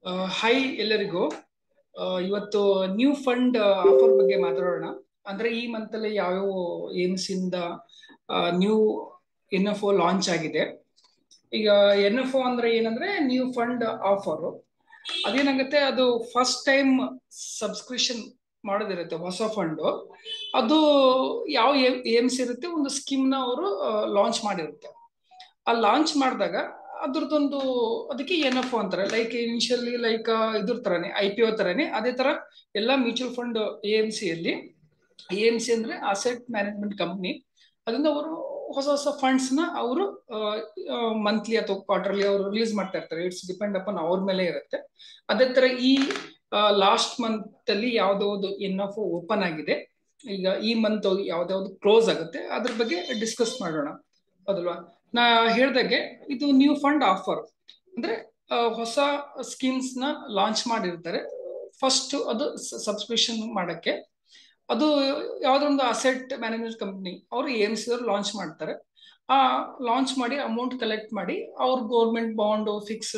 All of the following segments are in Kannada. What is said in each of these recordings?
ಹೈ ಎಲ್ಲರಿಗೂ ಆ, ಇವತ್ತು ನ್ಯೂ ಫಂಡ್ ಆಫರ್ ಬಗ್ಗೆ ಮಾತಾಡೋಣ ಅಂದ್ರೆ ಈ ಮಂತ್ ಅಲ್ಲಿ ಯಾವ್ಯಾವ ಏಮ್ಸ್ ಇಂದ new N F O launch ಆಗಿದೆ ಈಗ ಎನ್ ಎಫ್ ಒ ಅಂದ್ರೆ ಏನಂದ್ರೆ ನ್ಯೂ ಫಂಡ್ ಆಫರ್ ಅದೇನಾಗುತ್ತೆ ಅದು ಫಸ್ಟ್ ಟೈಮ್ ಸಬ್ಸ್ಕ್ರಿಪ್ಷನ್ ಮಾಡೋದಿರುತ್ತೆ ಹೊಸ ಫಂಡ್ ಅದು ಯಾವ ಏಮ್ಸ್ ಇರುತ್ತೆ ಒಂದು ಸ್ಕೀಮ್ ನ ಅವರು ಲಾಂಚ್ ಮಾಡಿರುತ್ತೆ ಆ ಲಾಂಚ್ ಮಾಡಿದಾಗ ಅದ್ರದ್ದೊಂದು ಅದಕ್ಕೆ ಎನ್ ಎಫ್ ಅಂತಾರೆ ಲೈಕ್ ಇನಿಷಿಯಲಿ ಲೈಕ್ ಇದ್ರ ತರನೇ ಐ ಪಿ ಒ ತರನೇ ಅದೇ ತರ ಎಲ್ಲ mutual fund A M C ಅಲ್ಲಿ ಎ ಎಂ ಸಿ ಅಂದ್ರೆ ಅಸೆಟ್ ಮ್ಯಾನೇಜ್ಮೆಂಟ್ ಕಂಪ್ನಿ ಅದರಿಂದ ಅವರು ಹೊಸ ಹೊಸ ಫಂಡ್ಸ್ ನ ಅವರು ಮಂತ್ಲಿ ಅಥವಾ ಕ್ವಾರ್ಟರ್ಲಿ ಅವರು ರಿಲೀಸ್ ಮಾಡ್ತಾ ಇರ್ತಾರೆ ಇಟ್ಸ್ ಡಿಪೆಂಡ್ ಅಪಾನ್ ಅವ್ರ ಮೇಲೆ ಇರುತ್ತೆ ಅದೇ ತರ ಈ ಲಾಸ್ಟ್ ಮಂತ್ ಅಲ್ಲಿ ಯಾವ್ದಾವ್ದು ಎನ್ ಎಫ್ ಓಪನ್ ಆಗಿದೆ ಈಗ ಈ ಮಂತ್ ಯಾವ್ದಾವ್ದು ಕ್ಲೋಸ್ ಆಗುತ್ತೆ ಅದ್ರ ಬಗ್ಗೆ ಡಿಸ್ಕಸ್ ಮಾಡೋಣ ಹೌದಲ್ವಾ ನಾ ಹೇಳ್ದಾಗೆ ಇದು ನ್ಯೂ ಫಂಡ್ ಆಫರ್ ಅಂದ್ರೆ ಹೊಸ ಸ್ಕೀಮ್ಸ್ ನ ಲಾಂಚ್ ಮಾಡಿರ್ತಾರೆ ಫಸ್ಟ್ ಅದು ಸಬ್ಸ್ಕ್ರಿಪ್ಷನ್ ಮಾಡಕ್ಕೆ ಅದು ಯಾವ್ದೊಂದು ಅಸೆಟ್ ಮ್ಯಾನೇಜ್ಮೆಂಟ್ ಕಂಪ್ನಿ ಅವರು ಎಂ ಸಿ ಅವರು ಲಾಂಚ್ ಮಾಡ್ತಾರೆ ಆ ಲಾಂಚ್ ಮಾಡಿ ಅಮೌಂಟ್ ಕಲೆಕ್ಟ್ ಮಾಡಿ ಅವ್ರ ಗೌರ್ಮೆಂಟ್ ಬಾಂಡ್ ಫಿಕ್ಸ್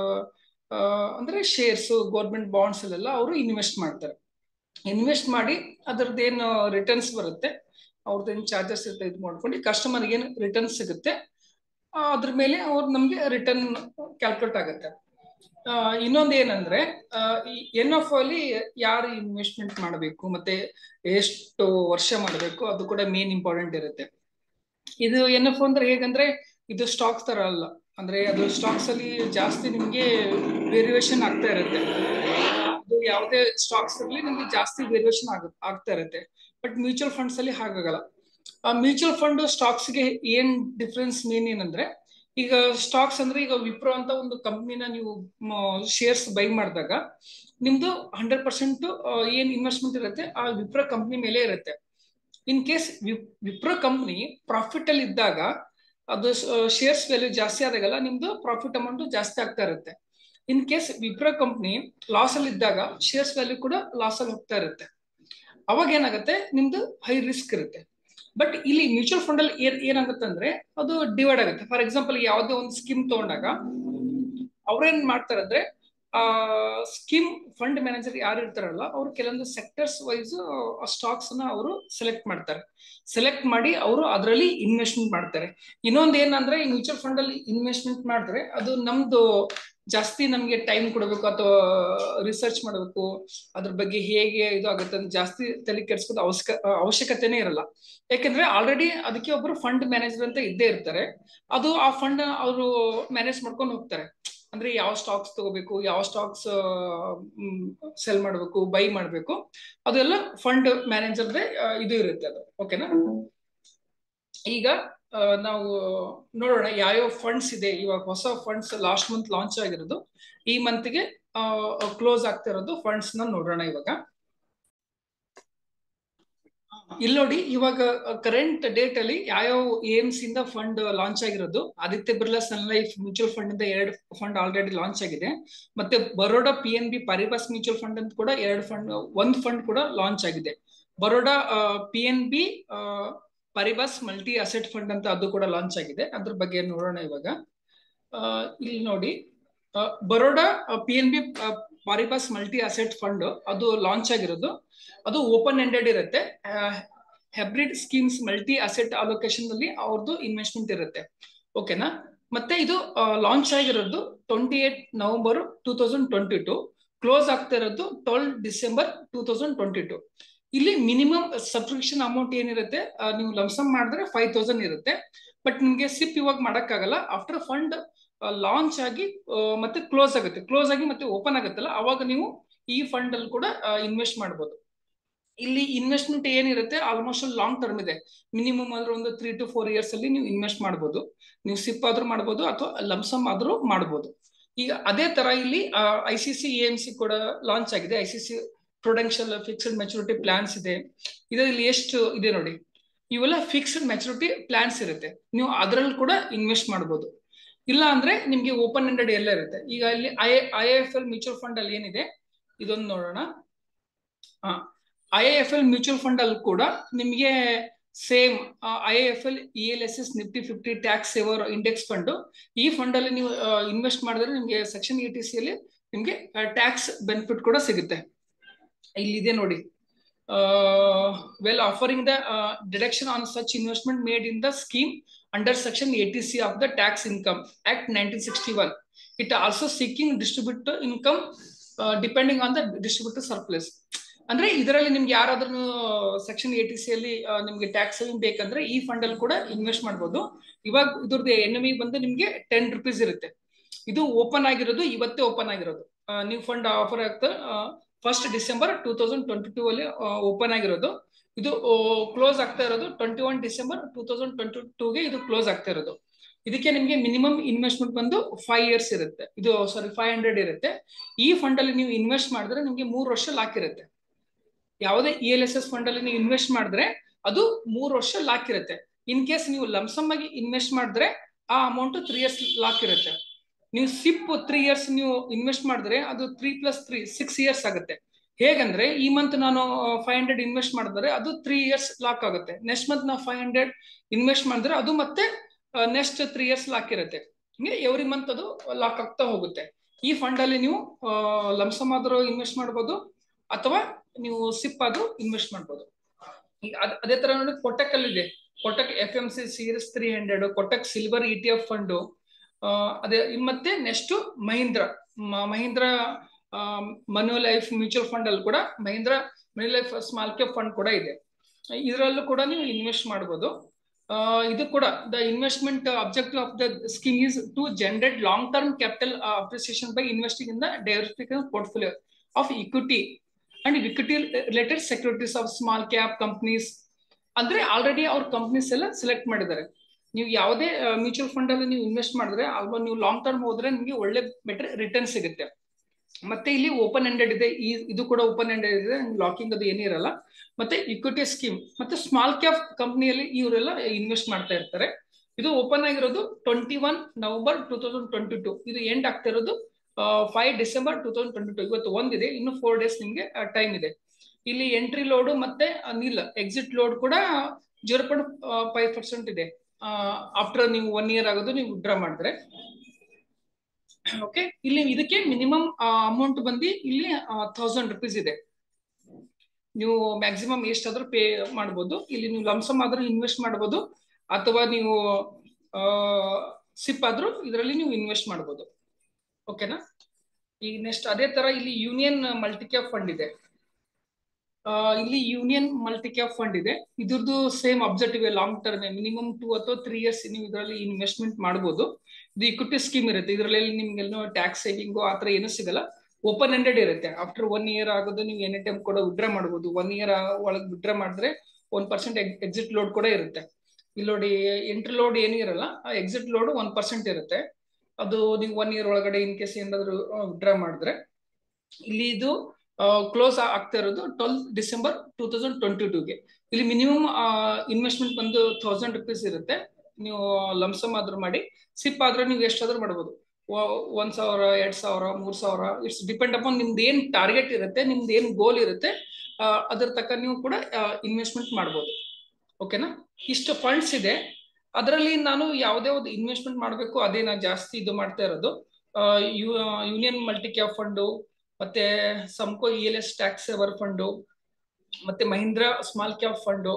ಅಂದ್ರೆ ಶೇರ್ಸ್ ಗೌರ್ಮೆಂಟ್ ಬಾಂಡ್ಸ್ ಅಲ್ಲೆಲ್ಲ ಅವರು ಇನ್ವೆಸ್ಟ್ ಮಾಡ್ತಾರೆ ಇನ್ವೆಸ್ಟ್ ಮಾಡಿ ಅದ್ರದ್ದೇನು ರಿಟರ್ನ್ಸ್ ಬರುತ್ತೆ ಅವ್ರದ್ದೇನು ಚಾರ್ಜಸ್ ಇರುತ್ತೆ ಇದು ಮಾಡ್ಕೊಂಡು ಕಸ್ಟಮರ್ಗೆ ಏನು ರಿಟರ್ನ್ ಸಿಗುತ್ತೆ ಅದ್ರ ಮೇಲೆ ಅವ್ರು ನಮ್ಗೆ ರಿಟರ್ನ್ ಕ್ಯಾಲ್ಕುಲೇಟ್ ಆಗುತ್ತೆ ಇನ್ನೊಂದು ಏನಂದ್ರೆ ಈ ಎನ್ ಎಫ್ ಅಲ್ಲಿ ಯಾರು ಇನ್ವೆಸ್ಟ್ಮೆಂಟ್ ಮಾಡಬೇಕು ಮತ್ತೆ ಎಷ್ಟು ವರ್ಷ ಮಾಡಬೇಕು ಅದು ಕೂಡ ಮೇನ್ ಇಂಪಾರ್ಟೆಂಟ್ ಇರುತ್ತೆ ಇದು ಎನ್ ಎಫ್ ಅಂದ್ರೆ ಹೇಗಂದ್ರೆ ಇದು ಸ್ಟಾಕ್ಸ್ ತರ ಅಲ್ಲ ಅಂದ್ರೆ ಅದು ಸ್ಟಾಕ್ಸ್ ಅಲ್ಲಿ ಜಾಸ್ತಿ ನಿಮ್ಗೆ ವೇರಿಯೇಷನ್ ಆಗ್ತಾ ಇರುತ್ತೆ ಅದು ಯಾವುದೇ ಸ್ಟಾಕ್ಸ್ ಅಲ್ಲಿ ನಿಮ್ಗೆ ಜಾಸ್ತಿ ವೇರಿಯೇಷನ್ ಆಗ ಆಗ್ತಾ ಇರುತ್ತೆ ಬಟ್ ಮ್ಯೂಚುವಲ್ ಫಂಡ್ಸ್ ಅಲ್ಲಿ ಹಾಗಾಗಲ್ಲ ಆ ಮ್ಯೂಚುವಲ್ ಫಂಡ್ ಸ್ಟಾಕ್ಸ್ ಗೆ ಏನ್ ಡಿಫ್ರೆನ್ಸ್ ಮೇನ್ ಏನಂದ್ರೆ ಈಗ ಸ್ಟಾಕ್ಸ್ ಅಂದ್ರೆ ಈಗ ವಿಪ್ರೋ ಅಂತ ಒಂದು ಕಂಪ್ನಿನ ನೀವು ಶೇರ್ಸ್ ಬೈ ಮಾಡಿದಾಗ ನಿಮ್ದು ಹಂಡ್ರೆಡ್ ಪರ್ಸೆಂಟ್ ಏನ್ ಇನ್ವೆಸ್ಟ್ಮೆಂಟ್ ಇರುತ್ತೆ ಆ ವಿಪ್ರೋ ಕಂಪ್ನಿ ಮೇಲೆ ಇರುತ್ತೆ in case Wipro company profit ಅಲ್ಲಿ ಇದ್ದಾಗ ಅದು ಶೇರ್ಸ್ ವ್ಯಾಲ್ಯೂ ಜಾಸ್ತಿ ಆದಾಗಲ್ಲ ನಿಮ್ದು ಪ್ರಾಫಿಟ್ ಅಮೌಂಟ್ ಜಾಸ್ತಿ ಆಗ್ತಾ ಇರುತ್ತೆ in case Wipro company loss ಅಲ್ಲಿ ಇದ್ದಾಗ ಶೇರ್ಸ್ ವ್ಯಾಲ್ಯೂ ಕೂಡ ಲಾಸ್ ಅಲ್ಲಿ ಹೋಗ್ತಾ ಇರುತ್ತೆ ಅವಾಗ ಏನಾಗುತ್ತೆ ನಿಮ್ದು ಹೈ ರಿಸ್ಕ್ ಇರುತ್ತೆ ಬಟ್ ಇಲ್ಲಿ ಮ್ಯೂಚುವಲ್ ಫಂಡ್ ಅಲ್ಲಿ ಏನ್ ಏನಾಗುತ್ತೆ ಅಂದ್ರೆ ಅದು ಡಿವೈಡ್ ಆಗುತ್ತೆ ಫಾರ್ ಎಕ್ಸಾಂಪಲ್ ಯಾವುದೇ ಒಂದು ಸ್ಕೀಮ್ ತಗೊಂಡಾಗ ಅವ್ರೇನ್ ಮಾಡ್ತಾರೆ ಅಂದ್ರೆ ಆ ಸ್ಕೀಮ್ ಫಂಡ್ ಮ್ಯಾನೇಜರ್ ಯಾರು ಇರ್ತಾರಲ್ಲ ಅವ್ರು ಕೆಲವೊಂದು ಸೆಕ್ಟರ್ಸ್ ವೈಸ್ ಸ್ಟಾಕ್ಸ್ ನ ಅವರು ಸೆಲೆಕ್ಟ್ ಮಾಡ್ತಾರೆ ಸೆಲೆಕ್ಟ್ ಮಾಡಿ ಅವರು ಅದರಲ್ಲಿ ಇನ್ವೆಸ್ಟ್ಮೆಂಟ್ ಮಾಡ್ತಾರೆ ಇನ್ನೊಂದು ಏನಂದ್ರೆ ಈ ಮ್ಯೂಚುವಲ್ ಫಂಡ್ ಅಲ್ಲಿ ಇನ್ವೆಸ್ಟ್ಮೆಂಟ್ ಮಾಡಿದ್ರೆ ಅದು ನಮ್ದು ಜಾಸ್ತಿ ನಮ್ಗೆ ಟೈಮ್ ಕೊಡಬೇಕು ಅಥವಾ ರಿಸರ್ಚ್ ಮಾಡಬೇಕು ಅದ್ರ ಬಗ್ಗೆ ಹೇಗೆ ಇದು ಆಗುತ್ತೆ ಅಂತ ಜಾಸ್ತಿ ತಲೆ ಕೆಡ್ಸ್ಕೋದು ಅವಶ್ಯಕ ಅವಶ್ಯಕತೆನೇ ಇರಲ್ಲ ಯಾಕಂದ್ರೆ ಆಲ್ರೆಡಿ ಅದಕ್ಕೆ ಒಬ್ರು ಫಂಡ್ ಮ್ಯಾನೇಜರ್ ಅಂತ ಇದ್ದೇ ಇರ್ತಾರೆ ಅದು ಆ ಫಂಡ್ ಅವರು ಮ್ಯಾನೇಜ್ ಮಾಡ್ಕೊಂಡು ಹೋಗ್ತಾರೆ ಅಂದ್ರೆ ಯಾವ ಸ್ಟಾಕ್ಸ್ ತಗೋಬೇಕು ಯಾವ ಸ್ಟಾಕ್ಸ್ ಸೆಲ್ ಮಾಡಬೇಕು ಬೈ ಮಾಡಬೇಕು ಅದೆಲ್ಲ ಫಂಡ್ ಮ್ಯಾನೇಜರ್ದೇ ಇದು ಇರುತ್ತೆ ಅದು ಓಕೆನಾ ಈಗ ನಾವು ನೋಡೋಣ ಯಾವ್ಯಾವ ಫಂಡ್ಸ್ ಇದೆ ಇವಾಗ ಹೊಸ ಫಂಡ್ಸ್ ಲಾಸ್ಟ್ ಮಂತ್ ಲಾಂಚ್ ಆಗಿರೋದು ಈ ಮಂತ್ಗೆ ಕ್ಲೋಸ್ ಆಗ್ತಿರೋದು ಫಂಡ್ಸ್ ನ ನೋಡೋಣ ಇವಾಗ ಇಲ್ಲಿ ನೋಡಿ ಇವಾಗ ಕರೆಂಟ್ ಡೇಟ್ ಅಲ್ಲಿ ಯಾವ್ಯಾವ ಏಮ್ಸ್ ಇಂದ ಫಂಡ್ ಲಾಂಚ್ ಆಗಿರೋದು Aditya Birla Sun Life mutual fund ಇಂದ ಎರಡು ಫಂಡ್ ಆಲ್ರೆಡಿ ಲಾಂಚ್ ಆಗಿದೆ ಮತ್ತೆ Baroda P N B Paribas mutual fund ಅಂತ ಕೂಡ ಎರಡು ಫಂಡ್ ಒಂದ್ ಫಂಡ್ ಕೂಡ ಲಾಂಚ್ ಆಗಿದೆ Baroda P N B Paribas multi asset fund ಅಂತ ಅದು ಕೂಡ ಲಾಂಚ್ ಆಗಿದೆ ಅದ್ರ ಬಗ್ಗೆ ನೋಡೋಣ ಇವಾಗ ಇಲ್ಲಿ ನೋಡಿ Baroda P N B Paribas multi asset fund ಅದು ಲಾಂಚ್ ಆಗಿರೋದು ಅದು ಓಪನ್ ಎಂಡೆಡ್ ಇರುತ್ತೆ hybrid schemes multi asset allocation ಅಲ್ಲಿ ಅವ್ರದ್ದು ಇನ್ವೆಸ್ಟ್ಮೆಂಟ್ ಇರುತ್ತೆ ಓಕೆನಾ ಮತ್ತೆ ಇದು ಲಾಂಚ್ ಆಗಿರೋದು twenty eight November two thousand twenty two close ಆಗ್ತಾ ಇರೋದು twelve December two thousand twenty two ಇಲ್ಲಿ ಮಿನಿಮಮ್ ಸಬ್ಸ್ಕ್ರಿಪ್ಷನ್ ಅಮೌಂಟ್ ಏನಿರುತ್ತೆ ನೀವು ಲಮ್ಸಮ್ ಮಾಡಿದ್ರೆ ಫೈವ್ ತೌಸಂಡ್ ಇರುತ್ತೆ ಬಟ್ ನಿಮ್ಗೆ ಸಿಪ್ ಇವಾಗ ಮಾಡಕ್ಕಾಗಲ್ಲ ಆಫ್ಟರ್ ಫಂಡ್ ಲಾಂಚ್ ಆಗಿ ಮತ್ತೆ ಕ್ಲೋಸ್ ಆಗುತ್ತೆ ಕ್ಲೋಸ್ ಆಗಿ ಮತ್ತೆ ಓಪನ್ ಆಗುತ್ತಲ್ಲ ಅವಾಗ ನೀವು ಈ ಫಂಡ್ ಅಲ್ಲಿ ಕೂಡ ಇನ್ವೆಸ್ಟ್ ಮಾಡಬಹುದು ಇಲ್ಲಿ ಇನ್ವೆಸ್ಟ್ಮೆಂಟ್ ಏನಿರುತ್ತೆ ಆಲ್ಮೋಸ್ಟ್ ಲಾಂಗ್ ಟರ್ಮ್ ಇದೆ ಮಿನಿಮಮ್ ಆದ್ರೂ ಒಂದು ತ್ರೀ ಟು ಫೋರ್ ಇಯರ್ಸ್ ಅಲ್ಲಿ ನೀವು ಇನ್ವೆಸ್ಟ್ ಮಾಡಬಹುದು ನೀವು ಸಿಪ್ ಆದ್ರೂ ಮಾಡಬಹುದು ಅಥವಾ ಲಮ್ಸಮ್ ಆದ್ರೂ ಮಾಡಬಹುದು ಈಗ ಅದೇ ತರ ಇಲ್ಲಿ I C C M C ಕೂಡ ಲಾಂಚ್ ಆಗಿದೆ I C C Prudential fixed maturity plans ಇದೆ ಇದರಲ್ಲಿ ಎಷ್ಟು ಇದೆ ನೋಡಿ ಇವೆಲ್ಲ ಫಿಕ್ಸ್ಡ್ ಮೆಚುರಿಟಿ ಪ್ಲಾನ್ಸ್ ಇರುತ್ತೆ ನೀವು ಅದರಲ್ಲಿ ಕೂಡ ಇನ್ವೆಸ್ಟ್ ಮಾಡಬಹುದು ಇಲ್ಲ ಅಂದ್ರೆ ನಿಮ್ಗೆ ಓಪನ್ ಎಂಡೆಡ್ ಎಲ್ಲ ಇರುತ್ತೆ ಈಗ ಇಲ್ಲಿ I I F L mutual fund ಅಲ್ಲಿ ಏನಿದೆ ಇದೊಂದು ನೋಡೋಣ I F L mutual fund ಅಲ್ಲಿ ಕೂಡ ನಿಮ್ಗೆ same I F L E L S S Nifty fifty tax saver index fund ಈ ಫಂಡ್ ಅಲ್ಲಿ ನೀವು ಇನ್ವೆಸ್ಟ್ ಮಾಡಿದ್ರೆ ನಿಮ್ಗೆ ಸೆಕ್ಷನ್ ಎ ಟಿ ಸಿ ಅಲ್ಲಿ ನಿಮ್ಗೆ ಟ್ಯಾಕ್ಸ್ ಬೆನಿಫಿಟ್ ಕೂಡ ಸಿಗುತ್ತೆ ಇಲ್ಲಿದೆ ನೋಡಿ well offering the deduction on such investment made in the scheme under section eighty C of the tax income act nineteen sixty one it also seeking distributor income depending on the distributor surplus ಅಂದ್ರೆ ಇದರಲ್ಲಿ ನಿಮ್ಗೆ ಯಾರಾದ್ರೂ ಸೆಕ್ಷನ್ ಏಟಿ ಸಿ ಅಲ್ಲಿ ನಿಮ್ಗೆ ಟ್ಯಾಕ್ಸ್ ಸೇವಿಂಗ್ ಬೇಕಂದ್ರೆ ಈ ಫಂಡ್ ಅಲ್ಲಿ ಕೂಡ ಇನ್ವೆಸ್ಟ್ ಮಾಡ್ಬೋದು ಇವಾಗ ಇದ್ರದ್ದು ಎನ್ ಎಮ್ ಬಂದು ನಿಮ್ಗೆ ಟೆನ್ ರುಪೀಸ್ ಇರುತ್ತೆ ಇದು ಓಪನ್ ಆಗಿರೋದು ಇವತ್ತೇ ಓಪನ್ ಆಗಿರೋದು ನ್ಯೂ ಫಂಡ್ ಆಫರ್ ಆಗ್ತಾ first December two thousand twenty two ಅಲ್ಲಿ ಓಪನ್ ಆಗಿರೋದು ಇದು ಕ್ಲೋಸ್ ಆಗ್ತಾ ಇರೋದು twenty one December two thousand twenty ಟೂಗೆ ಇದು ಕ್ಲೋಸ್ ಆಗ್ತಾ ಇರೋದು ಇದಕ್ಕೆ ನಿಮಗೆ ಮಿನಿಮಮ್ ಇನ್ವೆಸ್ಟ್ಮೆಂಟ್ ಬಂದು ಫೈವ್ ಇಯರ್ಸ್ ಇರುತ್ತೆ ಇದು ಸಾರಿ ಫೈವ್ ಹಂಡ್ರೆಡ್ ಇರುತ್ತೆ ಈ ಫಂಡ್ ಅಲ್ಲಿ ನೀವು ಇನ್ವೆಸ್ಟ್ ಮಾಡಿದ್ರೆ ನಿಮಗೆ ಮೂರು ವರ್ಷ ಲಾಕ್ ಇರುತ್ತೆ ಯಾವುದೇ E L S S fund ಅಲ್ಲಿ ನೀವು ಇನ್ವೆಸ್ಟ್ ಮಾಡಿದ್ರೆ ಅದು ಮೂರು ವರ್ಷ ಲಾಕ್ ಇರುತ್ತೆ ಇನ್ ಕೇಸ್ ನೀವು ಲಮ್ಸಮ್ ಆಗಿ ಇನ್ವೆಸ್ಟ್ ಮಾಡಿದ್ರೆ ಆ ಅಮೌಂಟ್ ತ್ರೀ ಇಯರ್ಸ್ ಲಾಕ್ ಇರುತ್ತೆ ನೀವು ಸಿಪ್ ತ್ರೀ ಇಯರ್ಸ್ ನೀವು ಇನ್ವೆಸ್ಟ್ ಮಾಡಿದ್ರೆ ಅದು three plus three six years ಆಗುತ್ತೆ ಹೇಗಂದ್ರೆ ಈ ಮಂತ್ ನಾನು ಫೈವ್ ಹಂಡ್ರೆಡ್ ಇನ್ವೆಸ್ಟ್ ಮಾಡಿದ್ರೆ ಅದು ತ್ರೀ ಇಯರ್ಸ್ ಲಾಕ್ ಆಗುತ್ತೆ ನೆಕ್ಸ್ಟ್ ಮಂತ್ ನಾವು ಫೈವ್ ಹಂಡ್ರೆಡ್ ಇನ್ವೆಸ್ಟ್ ಮಾಡಿದ್ರೆ ಅದು ಮತ್ತೆ ನೆಕ್ಸ್ಟ್ ತ್ರೀ ಇಯರ್ಸ್ ಲಾಕ್ ಇರುತ್ತೆ ಹಿಂಗೆ ಎವ್ರಿ ಮಂತ್ ಅದು ಲಾಕ್ ಆಗ್ತಾ ಹೋಗುತ್ತೆ ಈ ಫಂಡ್ ಅಲ್ಲಿ ನೀವು ಲಮ್ಸಮ್ ಆದ್ರೂ ಇನ್ವೆಸ್ಟ್ ಮಾಡ್ಬೋದು ಅಥವಾ ನೀವು ಸಿಪ್ ಆದ್ರೂ ಇನ್ವೆಸ್ಟ್ ಮಾಡ್ಬೋದು ಈಗ ಅದೇ ತರ ನೋಡಿ ಕೊಟಕ್ ಅಲ್ಲಿ ಇದೆ Kotak F M C series three hundred Kotak silver E T F fund ಅದೇ ಮತ್ತೆ ನೆಕ್ಸ್ಟ್ ಮಹೀಂದ್ರ ಮಹೀಂದ್ರ ಮನೋ ಲೈಫ್ ಮ್ಯೂಚುವಲ್ ಫಂಡ್ ಅಲ್ಲಿ ಕೂಡ Mahindra money life small cap fund ಕೂಡ ಇದೆ ಇದರಲ್ಲೂ ಕೂಡ ನೀವು ಇನ್ವೆಸ್ಟ್ ಮಾಡ್ಬೋದು ಇದು ಕೂಡ the investment objective of the scheme is to generate long term capital appreciation by investing in the diversification portfolio of equity and equity related securities of small cap companies ಅಂದ್ರೆ ಆಲ್ರೆಡಿ ಅವ್ರ ಕಂಪ್ನೀಸ್ ಎಲ್ಲ ಸೆಲೆಕ್ಟ್ ಮಾಡಿದ್ದಾರೆ ನೀವು ಯಾವುದೇ ಮ್ಯೂಚುವಲ್ ಫಂಡ್ ಅಲ್ಲಿ ನೀವು ಇನ್ವೆಸ್ಟ್ ಮಾಡಿದ್ರೆ ಅಲ್ವಾ ನೀವು ಲಾಂಗ್ ಟರ್ಮ್ ಹೋದ್ರೆ ನಿಮಗೆ ಒಳ್ಳೆ ಬೆಟರ್ ರಿಟರ್ನ್ ಸಿಗುತ್ತೆ ಮತ್ತೆ ಇಲ್ಲಿ ಓಪನ್ ಎಂಡೆಡ್ ಇದೆ ಈ ಇದು ಕೂಡ ಓಪನ್ ಎಂಡೆಡ್ ಇದೆ ಲಾಕಿಂಗ್ ಅದು ಏನಿರಲ್ಲ ಮತ್ತೆ ಇಕ್ವಿಟಿ ಸ್ಕೀಮ್ ಮತ್ತೆ ಸ್ಮಾಲ್ ಕ್ಯಾಪ್ ಕಂಪ್ನಿಯಲ್ಲಿ ಇವರೆಲ್ಲ ಇನ್ವೆಸ್ಟ್ ಮಾಡ್ತಾ ಇರ್ತಾರೆ ಇದು ಓಪನ್ ಆಗಿರೋದು twenty one November two thousand twenty two ಇದು ಎಂಡ್ ಆಗ್ತಾ ಇರೋದು five December two thousand twenty two ಇವತ್ತು ಒಂದಿದೆ ಇನ್ನು ಫೋರ್ ಡೇಸ್ ನಿಮಗೆ ಟೈಮ್ ಇದೆ ಇಲ್ಲಿ ಎಂಟ್ರಿ ಲೋಡ್ ಮತ್ತೆ ನಿಲ್ ಎಕ್ಸಿಟ್ ಲೋಡ್ ಕೂಡ ಜೀರೋ ಪಾಯಿಂಟ್ ಫೈವ್ ಪರ್ಸೆಂಟ್ ಇದೆ ಆಫ್ಟರ್ ನೀವು ಒನ್ ಇಯರ್ ಆಗೋದು ನೀವು ವಿಡ್ರಾ ಮಾಡಿದ್ರೆ ಓಕೆ ಇಲ್ಲಿ ಇದಕ್ಕೆ ಮಿನಿಮಮ್ ಅಮೌಂಟ್ ಬಂದು ಇಲ್ಲಿ ಥೌಸಂಡ್ ರುಪೀಸ್ ಇದೆ ನೀವು ಮ್ಯಾಕ್ಸಿಮಮ್ ಎಷ್ಟಾದ್ರೂ ಪೇ ಮಾಡ್ಬೋದು ಇಲ್ಲಿ ನೀವು ಲಂಸಮ್ ಆದ್ರೂ ಇನ್ವೆಸ್ಟ್ ಮಾಡ್ಬೋದು ಅಥವಾ ನೀವು ಸಿಪ್ ಆದ್ರೂ ಇದರಲ್ಲಿ ನೀವು ಇನ್ವೆಸ್ಟ್ ಮಾಡ್ಬೋದು ಓಕೆನಾ ಈಗ ನೆಕ್ಸ್ಟ್ ಅದೇ ತರ ಇಲ್ಲಿ ಯೂನಿಯನ್ ಮಲ್ಟಿಕ್ಯಾಪ್ ಫಂಡ್ ಇದೆ ಇಲ್ಲಿ ಯೂನಿಯನ್ ಮಲ್ಟಿಕ್ಯಾಪ್ ಫಂಡ್ ಇದೆ ಇದ್ರದ್ದು same objective long term minimum two ಅಥವಾ ತ್ರೀ ಇಯರ್ಸ್ ನೀವು ಇದರಲ್ಲಿ ಇನ್ವೆಸ್ಟ್ಮೆಂಟ್ ಮಾಡ್ಬೋದು ಇದು ಇಕ್ವಿಟಿ ಸ್ಕೀಮ್ ಇರುತ್ತೆ ಇದರಲ್ಲಿ ನಿಮ್ಗೆಲ್ಲೋ ಟ್ಯಾಕ್ಸ್ ಸೇವಿಂಗು ಆ ಥರ ಏನೂ ಸಿಗಲ್ಲ ಓಪನ್ ಎಂಡೆಡ್ ಇರುತ್ತೆ ಆಫ್ಟರ್ ಒನ್ ಇಯರ್ ಆಗೋದು ನೀವು ಎನಿ ಟೈಮ್ ಕೂಡ ವಿಡ್ರಾ ಮಾಡ್ಬೋದು ಒನ್ ಇಯರ್ ಒಳಗೆ ವಿಡ್ರಾ ಮಾಡಿದ್ರೆ ಒನ್ ಪರ್ಸೆಂಟ್ ಎಕ್ಸಿಟ್ ಲೋಡ್ ಕೂಡ ಇರುತ್ತೆ ಇಲ್ಲಿ ನೋಡಿ ಎಂಟ್ರಿ ಲೋಡ್ ಏನೂ ಇರಲ್ಲ ಎಕ್ಸಿಟ್ ಲೋಡ್ ಒನ್ ಪರ್ಸೆಂಟ್ ಇರುತ್ತೆ ಅದು ನೀವು ಒನ್ ಇಯರ್ ಒಳಗಡೆ ಇನ್ ಕೇಸ್ ಏನಾದ್ರು ವಿಡ್ರಾ ಮಾಡಿದ್ರೆ ಇಲ್ಲಿ ಇದು ಕ್ಲೋಸ್ ಆಗ್ತಾ ಇರೋದು twelve December two thousand twenty ಟೂಗೆ ಇಲ್ಲಿ ಮಿನಿಮಮ್ ಇನ್ವೆಸ್ಟ್ಮೆಂಟ್ ಬಂದು ಥೌಸಂಡ್ ರುಪೀಸ್ ಇರುತ್ತೆ ನೀವು ಲಂಸಮ್ ಆದ್ರೂ ಮಾಡಿ ಸಿಪ್ ಆದ್ರೆ ನೀವು ಎಷ್ಟಾದ್ರೂ ಮಾಡ್ಬೋದು ಒಂದ್ ಸಾವಿರ ಎರಡ್ ಸಾವಿರ ಮೂರ್ ಸಾವಿರ ಇಟ್ಸ್ ಡಿಪೆಂಡ್ ಅಪಾನ್ ನಿಮ್ದು ಏನ್ ಟಾರ್ಗೆಟ್ ಇರುತ್ತೆ ನಿಮ್ದು ಏನ್ ಗೋಲ್ ಇರುತ್ತೆ ಅದ್ರ ತಕ್ಕ ನೀವು ಕೂಡ ಇನ್ವೆಸ್ಟ್ಮೆಂಟ್ ಮಾಡ್ಬೋದು ಓಕೆನಾ ಇಷ್ಟು ಫಂಡ್ಸ್ ಇದೆ ಅದರಲ್ಲಿ ನಾನು ಯಾವುದೇ ಒಂದು ಇನ್ವೆಸ್ಟ್ಮೆಂಟ್ ಮಾಡಬೇಕು ಅದೇ ನಾನು ಜಾಸ್ತಿ ಇದು ಮಾಡ್ತಾ ಇರೋದು ಯೂನಿಯನ್ ಮಲ್ಟಿ ಕ್ಯಾಪ್ ಫಂಡು ಮತ್ತೆ ಸಂಕೋ E L S tax saver fund ಮತ್ತೆ ಮಹೀಂದ್ರ ಸ್ಮಾಲ್ ಕ್ಯಾಪ್ ಫಂಡು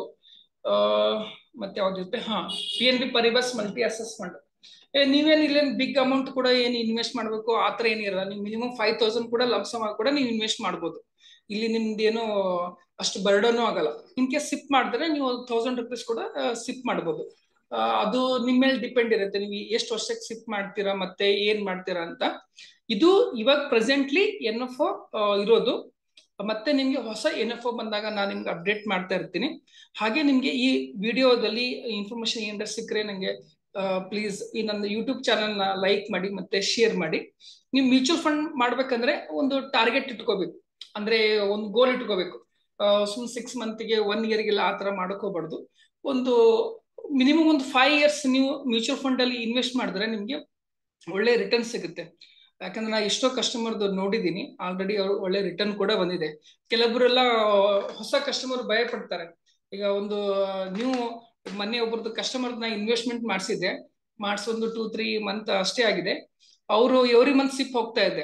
ಮತ್ತೆ ಯಾವ್ದಿರುತ್ತೆ ಹಾ P N B Paribas multi ಅಸೆಸ್ ಫಂಡ್ ನೀವೇನು ಇಲ್ಲೇನು ಬಿಗ್ ಅಮೌಂಟ್ ಕೂಡ ಏನು ಇನ್ವೆಸ್ಟ್ ಮಾಡಬೇಕು ಆ ಥರ ಏನಿರಲ್ಲ ನೀವು ಮಿನಿಮಮ್ ಫೈವ್ ತೌಸಂಡ್ ಕೂಡ ಲಂಸಮ್ ಆಗಿ ಕೂಡ ನೀವು ಇನ್ವೆಸ್ಟ್ ಮಾಡ್ಬೋದು ಇಲ್ಲಿ ನಿಮ್ದೇನು ಅಷ್ಟು ಬರ್ಡನು ಆಗಲ್ಲ ಇನ್ ಕೇಸ್ ಸಿಪ್ ಮಾಡಿದ್ರೆ ನೀವು ತೌಸಂಡ್ ರುಪೀಸ್ ಕೂಡ ಸಿಪ್ ಮಾಡ್ಬೋದು ಅದು ನಿಮ್ಮ ಮೇಲೆ ಡಿಪೆಂಡ್ ಇರುತ್ತೆ ನೀವು ಎಷ್ಟು ವರ್ಷಕ್ಕೆ ಸಿಪ್ ಮಾಡ್ತೀರಾ ಮತ್ತೆ ಏನ್ ಮಾಡ್ತೀರಾ ಅಂತ ಇದು ಇವಾಗ ಪ್ರೆಸೆಂಟ್ಲಿ ಎನ್ ಎಫ್ ಇರೋದು ಮತ್ತೆ ನಿಮ್ಗೆ ಹೊಸ ಎನ್ ಎಫ್ ಬಂದಾಗ ನಾನು ನಿಮ್ಗೆ ಅಪ್ಡೇಟ್ ಮಾಡ್ತಾ ಇರ್ತೀನಿ ಹಾಗೆ ನಿಮ್ಗೆ ಈ ವಿಡಿಯೋದಲ್ಲಿ ಇನ್ಫಾರ್ಮೇಶನ್ ಏನಾರ ಸಿಕ್ಕರೆ ನಂಗೆ ಪ್ಲೀಸ್ ಈ ನನ್ನ ಯೂಟ್ಯೂಬ್ ಚಾನಲ್ ನ ಲೈಕ್ ಮಾಡಿ ಮತ್ತೆ ಶೇರ್ ಮಾಡಿ ನೀವು ಮ್ಯೂಚುವಲ್ ಫಂಡ್ ಮಾಡ್ಬೇಕಂದ್ರೆ ಒಂದು ಟಾರ್ಗೆಟ್ ಇಟ್ಕೋಬೇಕು ಅಂದ್ರೆ ಒಂದು ಗೋಲ್ ಇಟ್ಕೋಬೇಕು ಸುಮ್ ಸಿಕ್ಸ್ ಮಂತ್ಗೆ ಒನ್ ಇಯರ್ಗೆಲ್ಲ ಆ ತರ ಮಾಡ್ಕೋಬಾರ್ದು ಒಂದು ಮಿನಿಮಮ್ ಒಂದು ಫೈವ್ ಇಯರ್ಸ್ ನೀವು ಮ್ಯೂಚುವಲ್ ಫಂಡ್ ಅಲ್ಲಿ ಇನ್ವೆಸ್ಟ್ ಮಾಡಿದ್ರೆ ನಿಮ್ಗೆ ಒಳ್ಳೆ ರಿಟರ್ನ್ ಸಿಗುತ್ತೆ ಯಾಕಂದ್ರೆ ನಾ ಎಷ್ಟೋ ಕಸ್ಟಮರ್ದು ನೋಡಿದ್ದೀನಿ ಆಲ್ರೆಡಿ ಅವ್ರು ಒಳ್ಳೆ ರಿಟರ್ನ್ ಕೂಡ ಬಂದಿದೆ ಕೆಲವೊಬ್ಬರೆಲ್ಲ ಹೊಸ ಕಸ್ಟಮರ್ ಭಯ ಪಡ್ತಾರೆ ಈಗ ಒಂದು ನೀವು ಮೊನ್ನೆ ಒಬ್ಬರದ್ದು ಕಸ್ಟಮರ್ ನಾ ಇನ್ವೆಸ್ಟ್ಮೆಂಟ್ ಮಾಡಿಸಿದ್ದೆ ಮಾಡಿಸೊಂದು ಟೂ ತ್ರೀ ಮಂತ್ ಅಷ್ಟೇ ಆಗಿದೆ ಅವರು ಎವ್ರಿ ಮಂತ್ ಸಿಪ್ ಹೋಗ್ತಾ ಇದೆ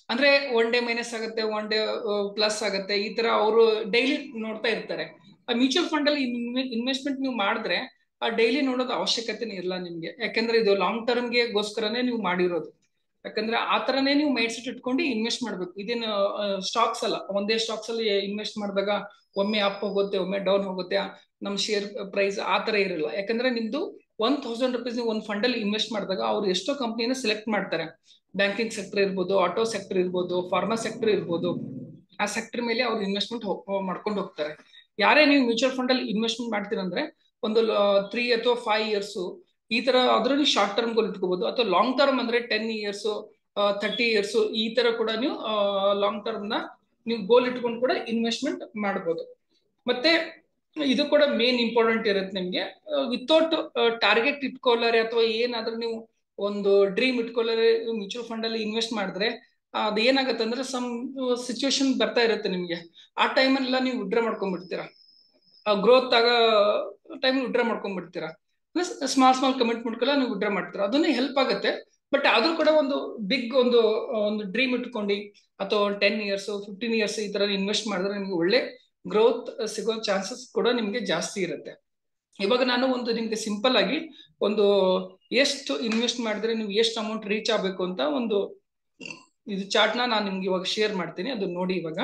ಅಂದ್ರೆ ಒನ್ ಡೇ ಮೈನಸ್ ಆಗುತ್ತೆ ಒನ್ ಡೇ ಪ್ಲಸ್ ಆಗುತ್ತೆ ಈ ತರ ಅವರು ಡೈಲಿ ನೋಡ್ತಾ ಇರ್ತಾರೆ ಮ್ಯೂಚುವಲ್ ಫಂಡ್ ಅಲ್ಲಿ ಇನ್ವೆಸ್ಟ್ಮೆಂಟ್ ನೀವು ಮಾಡಿದ್ರೆ ಆ ಡೈಲಿ ನೋಡೋದು ಅವಶ್ಯಕತೆನೇ ಇಲ್ಲ ನಿಮ್ಗೆ ಯಾಕಂದ್ರೆ ಇದು ಲಾಂಗ್ ಟರ್ಮ್ಗೆ ಗೋಸ್ಕರನೇ ನೀವು ಮಾಡಿರೋದು ಯಾಕಂದ್ರೆ ಆ ತರನೇ ನೀವು ಮೈಂಡ್ ಸೆಟ್ ಇಟ್ಕೊಂಡು ಇನ್ವೆಸ್ಟ್ ಮಾಡ್ಬೇಕು ಇದೇನು ಸ್ಟಾಕ್ಸ್ ಅಲ್ಲ ಒಂದೇ ಸ್ಟಾಕ್ಸ್ ಅಲ್ಲಿ ಇನ್ವೆಸ್ಟ್ ಮಾಡಿದಾಗ ಒಮ್ಮೆ ಅಪ್ ಹೋಗುತ್ತೆ ಒಮ್ಮೆ ಡೌನ್ ಹೋಗುತ್ತೆ ನಮ್ ಶೇರ್ ಪ್ರೈಸ್ ಆ ತರ ಇರಲ್ಲ ಯಾಕಂದ್ರೆ ನಿಮ್ದು ಒನ್ ತೌಸಂಡ್ ರುಪೀಸ್ ನೀವು ಒಂದು ಫಂಡ್ ಅಲ್ಲಿ ಇನ್ವೆಸ್ಟ್ ಮಾಡಿದಾಗ ಅವ್ರು ಎಷ್ಟೋ ಕಂಪ್ನಿನ ಸೆಲೆಕ್ಟ್ ಮಾಡ್ತಾರೆ ಬ್ಯಾಂಕಿಂಗ್ ಸೆಕ್ಟರ್ ಇರ್ಬೋದು ಆಟೋ ಸೆಕ್ಟರ್ ಇರ್ಬೋದು ಫಾರ್ಮಾ ಸೆಕ್ಟರ್ ಇರ್ಬೋದು ಆ ಸೆಕ್ಟರ್ ಮೇಲೆ ಅವ್ರು ಇನ್ವೆಸ್ಟ್ಮೆಂಟ್ ಮಾಡ್ಕೊಂಡು ಹೋಗ್ತಾರೆ ಯಾರೇ ನೀವು ಮ್ಯೂಚುವಲ್ ಫಂಡ್ ಅಲ್ಲಿ ಇನ್ವೆಸ್ಟ್ಮೆಂಟ್ ಮಾಡ್ತೀರಂದ್ರೆ ಒಂದು ತ್ರೀ ಅಥವಾ ಫೈವ್ ಇಯರ್ಸ್ ಈ ತರ ಅದ್ರಲ್ಲಿ ಶಾರ್ಟ್ ಟರ್ಮ್ ಗೋಲ್ ಇಟ್ಕೋಬಹುದು ಅಥವಾ ಲಾಂಗ್ ಟರ್ಮ್ ಅಂದ್ರೆ ಟೆನ್ ಇಯರ್ಸ್ ಥರ್ಟಿ ಇಯರ್ಸ್ ಈ ತರ ಕೂಡ ನೀವು ಲಾಂಗ್ ಟರ್ಮ್ ನ ನೀವು ಗೋಲ್ ಇಟ್ಕೊಂಡು ಕೂಡ ಇನ್ವೆಸ್ಟ್ಮೆಂಟ್ ಮಾಡಬಹುದು ಮತ್ತೆ ಇದು ಕೂಡ ಮೇನ್ ಇಂಪಾರ್ಟೆಂಟ್ ಇರುತ್ತೆ ನಿಮ್ಗೆ ವಿತೌಟ್ ಟಾರ್ಗೆಟ್ ಇಟ್ಕೊಳ್ಳಾರೆ ಅಥವಾ ಏನಾದ್ರೂ ನೀವು ಒಂದು ಡ್ರೀಮ್ ಇಟ್ಕೊಳ್ಳಾರೆ ಮ್ಯೂಚುವಲ್ ಫಂಡ್ ಅಲ್ಲಿ ಇನ್ವೆಸ್ಟ್ ಮಾಡಿದ್ರೆ ಅದ್ ಏನಾಗುತ್ತೆ ಅಂದ್ರೆ ಸಮ್ ಸಿಚುವೇಶನ್ ಬರ್ತಾ ಇರುತ್ತೆ ನಿಮ್ಗೆ ಆ ಟೈಮಲ್ಲೆಲ್ಲ ನೀವು ವಿಡ್ರಾ ಮಾಡ್ಕೊಂಡ್ಬಿಡ್ತೀರಾ ಗ್ರೋತ್ ಆಗ ಟೈಮ್ ವಿಡ್ರಾ ಮಾಡ್ಕೊಂಡ್ಬಿಡ್ತೀರಾ ಪ್ಲಸ್ ಸ್ಮಾಲ್ ಸ್ಮಾಲ್ ಕಮಿಟ್ಮೆಂಟ್ಗೆಲ್ಲ ನೀವು ವಿಡ್ರಾ ಮಾಡ್ತೀರಾ ಅದನ್ನೇ ಹೆಲ್ಪ್ ಆಗುತ್ತೆ ಬಟ್ ಆದ್ರೂ ಕೂಡ ಒಂದು ಬಿಗ್ ಒಂದು ಒಂದು ಡ್ರೀಮ್ ಇಟ್ಕೊಂಡು ಅಥವಾ ಟೆನ್ ಇಯರ್ಸ್ ಫಿಫ್ಟೀನ್ ಇಯರ್ಸ್ ಈ ತರ ಇನ್ವೆಸ್ಟ್ ಮಾಡಿದ್ರೆ ನಿಮ್ಗೆ ಒಳ್ಳೆ ಗ್ರೋತ್ ಸಿಗೋ ಚಾನ್ಸಸ್ ಕೂಡ ನಿಮ್ಗೆ ಜಾಸ್ತಿ ಇರುತ್ತೆ ಇವಾಗ ನಾನು ಒಂದು ನಿಮ್ಗೆ ಸಿಂಪಲ್ ಆಗಿ ಒಂದು ಎಷ್ಟು ಇನ್ವೆಸ್ಟ್ ಮಾಡಿದ್ರೆ ನೀವು ಎಷ್ಟು ಅಮೌಂಟ್ ರೀಚ್ ಆಗಬೇಕು ಅಂತ ಒಂದು ಇದು ಚಾರ್ಟ್ ನ ನಾನು ನಿಮ್ಗೆ ಇವಾಗ ಶೇರ್ ಮಾಡ್ತೀನಿ ಅದು ನೋಡಿ ಇವಾಗ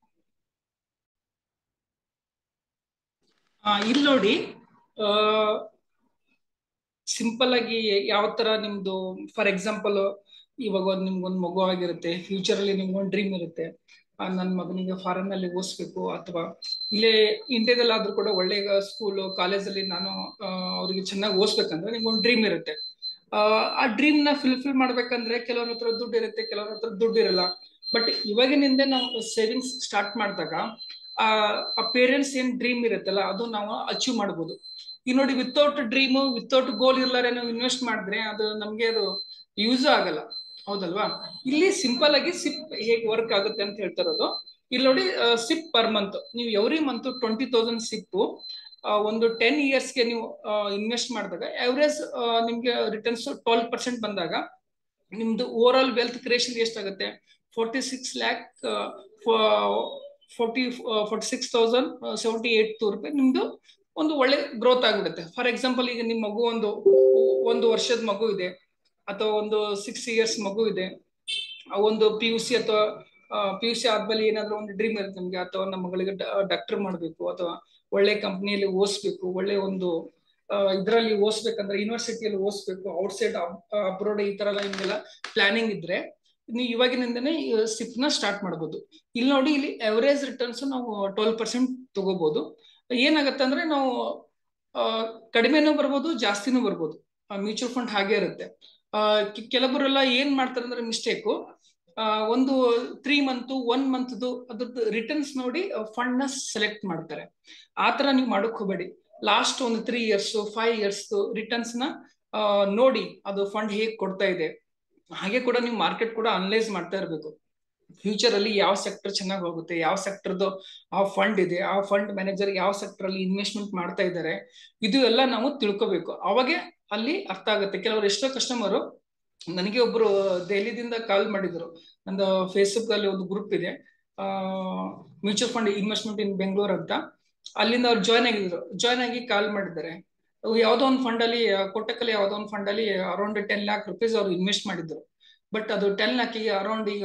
ಇಲ್ಲಿ ನೋಡಿ ಸಿಂಪಲ್ ಆಗಿ ಯಾವ ತರ ನಿಮ್ದು ಫಾರ್ ಎಕ್ಸಾಂಪಲ್ ಇವಾಗ ಒಂದು ನಿಮ್ಗೊಂದು ಮಗು ಆಗಿರುತ್ತೆ ಫ್ಯೂಚರ್ ಅಲ್ಲಿ ನಿಮ್ಗೊಂದು ಡ್ರೀಮ್ ಇರುತ್ತೆ ನನ್ನ ಮಗನಿಗೆ ಫಾರಿನ್ ಅಲ್ಲಿ ಓದಿಸ್ಬೇಕು ಅಥವಾ ಇಲ್ಲೇ ಇಂಡಿಯಾದಲ್ಲಿ ಆದ್ರೂ ಕೂಡ ಒಳ್ಳೆ ಸ್ಕೂಲ್ ಕಾಲೇಜಲ್ಲಿ ನಾನು ಅವ್ರಿಗೆ ಚೆನ್ನಾಗಿ ಓದಿಸ್ಬೇಕಂದ್ರೆ ನಿಮ್ಗೊಂದು ಡ್ರೀಮ್ ಇರುತ್ತೆ ಆ ಡ್ರೀಮ್ ನ ಫುಲ್ಫಿಲ್ ಮಾಡ್ಬೇಕಂದ್ರೆ ಕೆಲವ್ರ ಹತ್ರ ದುಡ್ಡು ಇರುತ್ತೆ ಕೆಲವ್ರ ಹತ್ರ ದುಡ್ಡು ಇರಲ್ಲ ಬಟ್ ಇವಾಗಿನಿಂದ ನಾವು ಸೇವಿಂಗ್ಸ್ ಸ್ಟಾರ್ಟ್ ಮಾಡಿದಾಗ ಆ ಪೇರೆಂಟ್ಸ್ ಏನ್ ಡ್ರೀಮ್ ಇರುತ್ತಲ್ಲ ಅದು ನಾವು ಅಚೀವ್ ಮಾಡ್ಬೋದು ಈಗ ನೋಡಿ ವಿತೌಟ್ ಡ್ರೀಮ್ ವಿತೌಟ್ ಗೋಲ್ ಇರ್ಲಾರೆ ನಾವು ಇನ್ವೆಸ್ಟ್ ಮಾಡಿದ್ರೆ ಅದು ನಮ್ಗೆ ಅದು ಯೂಸ್ ಆಗಲ್ಲ ಹೌದಲ್ವಾ ಇಲ್ಲಿ ಸಿಂಪಲ್ ಆಗಿ ಸಿಪ್ ಹೇಗೆ ವರ್ಕ್ ಆಗುತ್ತೆ ಅಂತ ಹೇಳ್ತಾರದು ಇಲ್ಲಿ ನೋಡಿ ಸಿಪ್ ಪರ್ ಮಂತ್ ನೀವು every month twenty thousand SIP ಒಂದು ಟೆನ್ ಇಯರ್ಸ್ಗೆ ನೀವು ಇನ್ವೆಸ್ಟ್ ಮಾಡಿದಾಗ ಎವರೇಜ್ ನಿಮ್ಗೆ ರಿಟರ್ನ್ಸ್ ಟ್ವೆಲ್ ಪರ್ಸೆಂಟ್ ಬಂದಾಗ ನಿಮ್ದು ಓವರ್ ಆಲ್ ವೆಲ್ತ್ ಕ್ರಿಯೇಷನ್ ಎಷ್ಟಾಗುತ್ತೆ forty six lakh forty forty six thousand seventy eight ರೂಪಾಯಿ ನಿಮ್ದು ಒಂದು ಒಳ್ಳೆ ಗ್ರೋತ್ ಆಗ್ಬಿಡುತ್ತೆ ಫಾರ್ ಎಕ್ಸಾಂಪಲ್ ಈಗ ನಿಮ್ಮ ಮಗು ಒಂದು ಒಂದು ವರ್ಷದ ಮಗು ಇದೆ ಅಥವಾ ಒಂದು ಸಿಕ್ಸ್ ಇಯರ್ಸ್ ಮಗು ಇದೆ ಒಂದು ಪಿ ಯು ಸಿ ಅಥವಾ ಪಿ ಯು ಸಿ ಆದ್ಮೇಲೆ ಏನಾದ್ರು ಒಂದು ಡ್ರೀಮ್ ಇರುತ್ತೆ ನಿಮ್ಗೆ ಅಥವಾ ನಮ್ಮ ಮಗಳಿಗೆ ಡಾಕ್ಟರ್ ಮಾಡಬೇಕು ಅಥವಾ ಒಳ್ಳೆ ಕಂಪ್ನಿಯಲ್ಲಿ ಓದಿಸ್ಬೇಕು ಒಳ್ಳೆ ಒಂದು ಇದರಲ್ಲಿ ಓದಿಸ್ಬೇಕಂದ್ರೆ ಯೂನಿವರ್ಸಿಟಿಯಲ್ಲಿ ಓದಿಸ್ಬೇಕು ಔಟ್ಸೈಡ್ ಅಬ್ರೋಡ್ ಈ ತರ ಎಲ್ಲ ನಿಮ್ಗೆಲ್ಲ ಪ್ಲಾನಿಂಗ್ ಇದ್ರೆ ನೀವು ಇವಾಗಿನಿಂದನೇ ಸಿಪ್ ನ ಸ್ಟಾರ್ಟ್ ಮಾಡ್ಬೋದು ಇಲ್ಲಿ ನೋಡಿ ಇಲ್ಲಿ ಎವರೇಜ್ ರಿಟರ್ನ್ಸ್ ನಾವು ಟ್ವೆಲ್ ಪರ್ಸೆಂಟ್ ತಗೋಬಹುದು ಏನಾಗತ್ತೆ ಅಂದ್ರೆ ನಾವು ಕಡಿಮೆನೂ ಬರ್ಬೋದು ಜಾಸ್ತಿನೂ ಬರ್ಬೋದು ಮ್ಯೂಚುವಲ್ ಫಂಡ್ ಹಾಗೆ ಇರುತ್ತೆ ಕೆಲವರೆಲ್ಲ ಏನ್ ಮಾಡ್ತಾರೆ ಅಂದ್ರೆ ಮಿಸ್ಟೇಕು ಒಂದು ತ್ರೀ ಮಂತ್ ಒನ್ ಮಂತ್ದು ಅದ್ರದ್ದು ರಿಟರ್ನ್ಸ್ ನೋಡಿ ಫಂಡ್ ನ ಸೆಲೆಕ್ಟ್ ಮಾಡ್ತಾರೆ ಆತರ ನೀವು ಮಾಡಕ್ ಹೋಗಬೇಡಿ ಲಾಸ್ಟ್ ಒಂದು three years five years returns ನ ನೋಡಿ ಅದು ಫಂಡ್ ಹೇಗ್ ಕೊಡ್ತಾ ಇದೆ ಹಾಗೆ ಕೂಡ ನೀವು ಮಾರ್ಕೆಟ್ ಕೂಡ ಅನಲೈಸ್ ಮಾಡ್ತಾ ಇರಬೇಕು ಫ್ಯೂಚರ್ ಅಲ್ಲಿ ಯಾವ ಸೆಕ್ಟರ್ ಚೆನ್ನಾಗಿ ಹೋಗುತ್ತೆ ಯಾವ ಸೆಕ್ಟರ್ದು ಆ ಫಂಡ್ ಇದೆ ಆ ಫಂಡ್ ಮ್ಯಾನೇಜರ್ ಯಾವ ಸೆಕ್ಟರ್ ಅಲ್ಲಿ ಇನ್ವೆಸ್ಟ್ಮೆಂಟ್ ಮಾಡ್ತಾ ಇದ್ದಾರೆ ಇದು ಎಲ್ಲ ನಾವು ತಿಳ್ಕೊಬೇಕು ಅವಾಗೆ ಅಲ್ಲಿ ಅರ್ಥ ಆಗುತ್ತೆ ಕೆಲವರು ಎಷ್ಟೋ ಕಸ್ಟಮರು ನನಗೆ ಒಬ್ರು ದೆಹಲಿದಿಂದ ಕಾಲ್ ಮಾಡಿದ್ರು ನಂದು ಫೇಸ್ಬುಕ್ ಅಲ್ಲಿ ಒಂದು ಗ್ರೂಪ್ ಇದೆ ಆ mutual fund investment in Bengaluru ಅಂತ ಅಲ್ಲಿಂದ ಅವ್ರು ಜಾಯ್ನ್ ಆಗಿದ್ರು ಜಾಯ್ನ್ ಆಗಿ ಕಾಲ್ ಮಾಡಿದ್ದಾರೆ ಯಾವ್ದೋ ಒಂದು ಫಂಡ್ ಅಲ್ಲಿ ಕೊಟ್ಟಕಲ್ಲಿ ಯಾವ್ದೋ ಒಂದು ಫಂಡ್ ಅಲ್ಲಿ ಅರೌಂಡ್ ಟೆನ್ ಲ್ಯಾಕ್ ರುಪೀಸ್ ಅವ್ರು ಇನ್ವೆಸ್ಟ್ ಮಾಡಿದ್ರು ಬಟ್ ಅದು ಟೆನ್ ಲ್ಯಾಕಿಗೆ ಅರೌಂಡ್ ಈಗ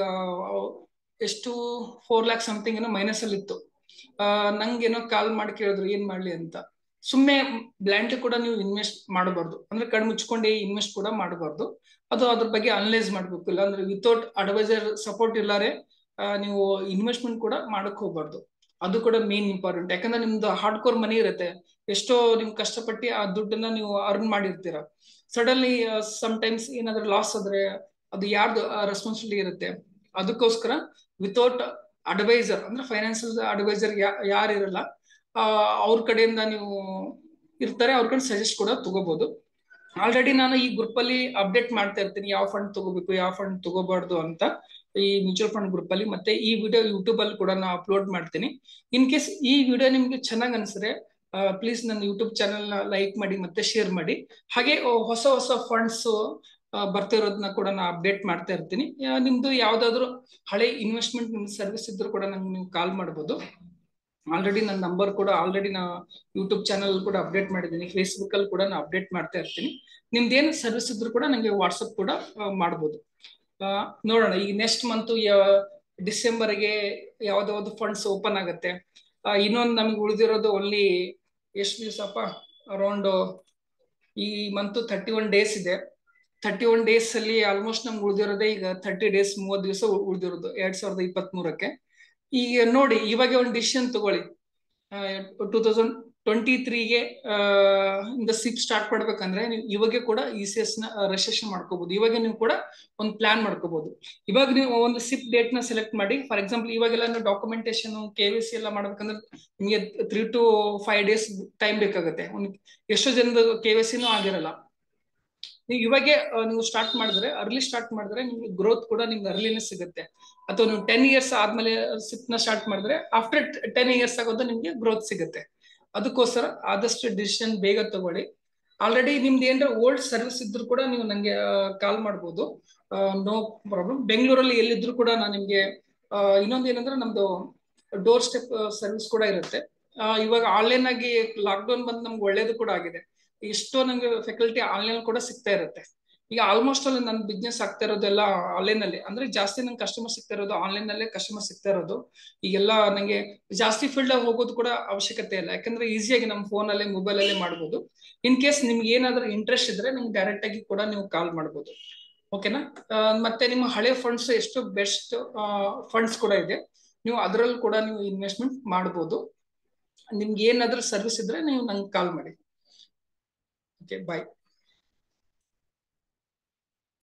ಎಷ್ಟು ಫೋರ್ ಲ್ಯಾಕ್ ಸಮಥಿಂಗ್ ಏನೋ ಮೈನಸ್ ಅಲ್ಲಿ ಇತ್ತು ನಂಗೇನೋ ಕಾಲ್ ಮಾಡಿ ಕೇಳಿದ್ರು ಏನ್ ಮಾಡ್ಲಿ ಅಂತ ಸುಮ್ಮನೆ ಬ್ಲ್ಯಾಂಡ್ ಕೂಡ ನೀವು ಇನ್ವೆಸ್ಟ್ ಮಾಡಬಾರ್ದು ಅಂದ್ರೆ ಕಣ್ಣು ಮುಚ್ಕೊಂಡೆ ಇನ್ವೆಸ್ಟ್ ಕೂಡ ಮಾಡಬಾರ್ದು ಅದು ಅದ್ರ ಬಗ್ಗೆ ಅನಲೈಸ್ ಮಾಡ್ಬೇಕು ಇಲ್ಲ ಅಂದ್ರೆ ವಿತೌಟ್ ಅಡ್ವೈಸರ್ ಸಪೋರ್ಟ್ ಇಲ್ಲಾರೆ ನೀವು ಇನ್ವೆಸ್ಟ್ಮೆಂಟ್ ಕೂಡ ಮಾಡಕ್ ಹೋಗ್ಬಾರ್ದು ಅದು ಕೂಡ ಮೇನ್ ಇಂಪಾರ್ಟೆಂಟ್ ಯಾಕಂದ್ರೆ ನಿಮ್ದು ಹಾರ್ಡ್ ಕೋರ್ ಮನಿ ಇರುತ್ತೆ ಎಷ್ಟೋ ನಿಮ್ ಕಷ್ಟಪಟ್ಟು ಆ ದುಡ್ಡನ್ನ ನೀವು ಅರ್ನ್ ಮಾಡಿರ್ತೀರ ಸಡನ್ಲಿ ಸಮ್ ಟೈಮ್ಸ್ ಏನಾದ್ರೂ ಲಾಸ್ ಆದ್ರೆ ಅದು ಯಾರ್ದು ರೆಸ್ಪಾನ್ಸಿಬಿಲಿಟಿ ಇರುತ್ತೆ ಅದಕ್ಕೋಸ್ಕರ ವಿತೌಟ್ ಅಡ್ವೈಸರ್ ಅಂದ್ರೆ ಫೈನಾನ್ಸಿಯಲ್ ಅಡ್ವೈಸರ್ ಯಾರು ಇರಲ್ಲ ಅವ್ರ ಕಡೆಯಿಂದ ನೀವು ಇರ್ತಾರೆ ಅವ್ರ ಕಡೆ ಸಜೆಸ್ಟ್ ಕೂಡ ತಗೋಬಹುದು ಆಲ್ರೆಡಿ ನಾನು ಈ ಗ್ರೂಪ್ ಅಲ್ಲಿ ಅಪ್ಡೇಟ್ ಮಾಡ್ತಾ ಇರ್ತೀನಿ ಯಾವ ಫಂಡ್ ತಗೋಬೇಕು ಯಾವ ಫಂಡ್ ತಗೋಬಾರ್ದು ಅಂತ ಈ ಮ್ಯೂಚುವಲ್ ಫಂಡ್ ಗ್ರೂಪ್ ಅಲ್ಲಿ ಮತ್ತೆ ಈ ವಿಡಿಯೋ ಯೂಟ್ಯೂಬ್ ಅಲ್ಲಿ ಕೂಡ ನಾನು ಅಪ್ಲೋಡ್ ಮಾಡ್ತೀನಿ ಇನ್ ಕೇಸ್ ಈ ವಿಡಿಯೋ ನಿಮ್ಗೆ ಚೆನ್ನಾಗಿ ಅನ್ಸಿದ್ರೆ ಪ್ಲೀಸ್ ನನ್ನ ಯೂಟ್ಯೂಬ್ ಚಾನೆಲ್ ನ ಲೈಕ್ ಮಾಡಿ ಮತ್ತೆ ಶೇರ್ ಮಾಡಿ ಹಾಗೆ ಹೊಸ ಹೊಸ ಫಂಡ್ಸ್ ಬರ್ತಿರೋದನ್ನ ಕೂಡ ನಾನು ಅಪ್ಡೇಟ್ ಮಾಡ್ತಾ ಇರ್ತೀನಿ ನಿಮ್ದು ಯಾವ್ದಾದ್ರು ಹಳೆ ಇನ್ವೆಸ್ಟ್ಮೆಂಟ್ ನಿಮ್ ಸರ್ವಿಸ್ ಇದ್ರು ಕೂಡ ನಂಗೆ ನೀವು ಕಾಲ್ ಮಾಡ್ಬೋದು ಆಲ್ರೆಡಿ ನನ್ನ ನಂಬರ್ ಕೂಡ ಆಲ್ರೆಡಿ ನಾ ಯೂಟ್ಯೂಬ್ ಚಾನಲ್ ಕೂಡ ಅಪ್ಡೇಟ್ ಮಾಡಿದ್ದೀನಿ ಫೇಸ್ಬುಕ್ ಅಲ್ಲಿ ಕೂಡ ನಾನು ಅಪ್ಡೇಟ್ ಮಾಡ್ತಾ ಇರ್ತೀನಿ ನಿಮ್ದೇನು ಸರ್ವಿಸ್ ಇದ್ರು ಕೂಡ ನಂಗೆ ವಾಟ್ಸಪ್ ಕೂಡ ಮಾಡ್ಬೋದು ನೋಡೋಣ ಈಗ ನೆಕ್ಸ್ಟ್ ಮಂತ್ ಡಿಸೆಂಬರ್ಗೆ ಯಾವ್ದಾವ್ದು ಫಂಡ್ಸ್ ಓಪನ್ ಆಗುತ್ತೆ ಇನ್ನೊಂದು ನಮ್ಗೆ ಉಳಿದಿರೋದು ಓನ್ಲಿ ಎಷ್ಟು ದಿವಸಪ್ಪ ಅರೌಂಡ್ ಈ ಮಂತ್ ತರ್ಟಿ ಒನ್ ಡೇಸ್ ಇದೆ ತರ್ಟಿ ಒನ್ ಡೇಸ್ ಅಲ್ಲಿ ಆಲ್ಮೋಸ್ಟ್ ನಮ್ಗೆ ಉಳಿದಿರೋದೇ ಈಗ ತರ್ಟಿ ಡೇಸ್ ಮೂವತ್ತು ದಿವಸ ಉಳಿದಿರೋದು ಎರಡ್ ಸಾವಿರದ ಇಪ್ಪತ್ತ್ ಮೂರಕ್ಕೆ ಈಗ ನೋಡಿ ಇವಾಗ ಒಂದು ಡಿಸಿಷನ್ ತಗೊಳ್ಳಿ ಟೂ ತೌಸಂಡ್ ಟ್ವೆಂಟಿ ತ್ರೀಗೆ ಇಂದ ಸಿಪ್ ಸ್ಟಾರ್ಟ್ ಮಾಡ್ಬೇಕಂದ್ರೆ ನೀವು ಇವಾಗೆ ಕೂಡ ಇ ಸಿ ಎಸ್ ನ ರಿಜಿಸ್ಟ್ರೇಷನ್ ಮಾಡ್ಕೋಬಹುದು ಇವಾಗ ನೀವು ಕೂಡ ಒಂದು ಪ್ಲಾನ್ ಮಾಡ್ಕೋಬಹುದು ಇವಾಗ ನೀವು ಒಂದು ಸಿಪ್ ಡೇಟ್ ನ ಸೆಲೆಕ್ಟ್ ಮಾಡಿ ಫಾರ್ ಎಕ್ಸಾಂಪಲ್ ಇವಾಗೆಲ್ಲ ನೀವು ಡಾಕ್ಯುಮೆಂಟೇಶನ್ ಕೆ ವಿ ಸಿ ಎಲ್ಲ ಮಾಡ್ಬೇಕಂದ್ರೆ ನಿಮಗೆ three to five days time ಬೇಕಾಗುತ್ತೆ ಎಷ್ಟೋ ಜನದ ಕೆ ವಿ ಸಿನೂ ಆಗಿರಲ್ಲ ನೀವು ಇವಾಗೆ ನೀವು ಸ್ಟಾರ್ಟ್ ಮಾಡಿದ್ರೆ ಅರ್ಲಿ ಸ್ಟಾರ್ಟ್ ಮಾಡಿದ್ರೆ ನಿಮ್ಗೆ ಗ್ರೋತ್ ಕೂಡ ನಿಮ್ಗೆ ಅರ್ಲಿನೇ ಸಿಗುತ್ತೆ ಅಥವಾ ನೀವು ಟೆನ್ ಇಯರ್ಸ್ ಆದ್ಮೇಲೆ ಸಿಪ್ ನ ಸ್ಟಾರ್ಟ್ ಮಾಡಿದ್ರೆ ಆಫ್ಟರ್ ಟೆನ್ ಇಯರ್ಸ್ ಆಗೋದು ನಿಮ್ಗೆ ಗ್ರೋತ್ ಸಿಗುತ್ತೆ ಅದಕ್ಕೋಸ್ಕರ ಆದಷ್ಟು ಡಿಸಿಷನ್ ಬೇಗ ತಗೊಳ್ಳಿ ಆಲ್ರೆಡಿ ನಿಮ್ದು ಏನಾರ ಓಲ್ಡ್ ಸರ್ವಿಸ್ ಇದ್ರು ಕೂಡ ನೀವು ನಂಗೆ ಕಾಲ್ ಮಾಡ್ಬೋದು ನೋ ಪ್ರಾಬ್ಲಮ್ ಬೆಂಗಳೂರಲ್ಲಿ ಎಲ್ಲಿದ್ರು ಕೂಡ ನಾನು ನಿಮ್ಗೆ ಇನ್ನೊಂದು ಏನಂದ್ರೆ ನಮ್ದು ಡೋರ್ ಸ್ಟೆಪ್ ಸರ್ವಿಸ್ ಕೂಡ ಇರುತ್ತೆ ಇವಾಗ ಆನ್ಲೈನ್ ಆಗಿ ಲಾಕ್ ಡೌನ್ ಬಂದು ನಮ್ಗೆ ಒಳ್ಳೇದು ಕೂಡ ಆಗಿದೆ ಎಷ್ಟೋ ನಂಗೆ ಫೆಕಲ್ಟಿ ಆನ್ಲೈನ್ ಕೂಡ ಸಿಗ್ತಾ ಇರುತ್ತೆ ಈಗ ಆಲ್ಮೋಸ್ಟ್ ಅಲ್ಲಿ ನನ್ನ ಬಿಸ್ನೆಸ್ ಆಗ್ತಾ ಇರೋದೆಲ್ಲ ಆನ್ಲೈನ್ ಅಲ್ಲಿ ಅಂದ್ರೆ ಜಾಸ್ತಿ ನಂಗೆ ಕಸ್ಟಮರ್ ಸಿಗ್ತಾ ಇರೋದು ಆನ್ಲೈನ್ ಅಲ್ಲೇ ಕಸ್ಟಮರ್ ಸಿಗ್ತಾ ಇರೋದು ಈಗೆಲ್ಲ ನಂಗೆ ಜಾಸ್ತಿ ಫೀಲ್ಡ್ ಆಗಿ ಹೋಗೋದು ಕೂಡ ಅವಶ್ಯಕತೆ ಇಲ್ಲ ಯಾಕಂದ್ರೆ ಈಸಿಯಾಗಿ ನಮ್ಮ ಫೋನ್ ಅಲ್ಲೇ ಮೊಬೈಲ್ ಅಲ್ಲೇ ಮಾಡ್ಬೋದು ಇನ್ ಕೇಸ್ ನಿಮ್ಗೆ ಏನಾದ್ರೂ ಇಂಟ್ರೆಸ್ಟ್ ಇದ್ರೆ ನಿಮ್ಗೆ ಡೈರೆಕ್ಟ್ ಆಗಿ ಕೂಡ ನೀವು ಕಾಲ್ ಮಾಡ್ಬೋದು ಓಕೆನಾ ಮತ್ತೆ ನಿಮ್ಮ ಹಳೆ ಫಂಡ್ಸ್ ಎಷ್ಟು ಬೆಸ್ಟ್ ಫಂಡ್ಸ್ ಕೂಡ ಇದೆ ನೀವು ಅದರಲ್ಲಿ ಕೂಡ ನೀವು ಇನ್ವೆಸ್ಟ್ಮೆಂಟ್ ಮಾಡ್ಬೋದು ನಿಮ್ಗೆ ಏನಾದ್ರೂ ಸರ್ವಿಸ್ ಇದ್ರೆ ನೀವು ನಂಗೆ ಕಾಲ್ ಮಾಡಿ ಓಕೆ ಬಾಯ್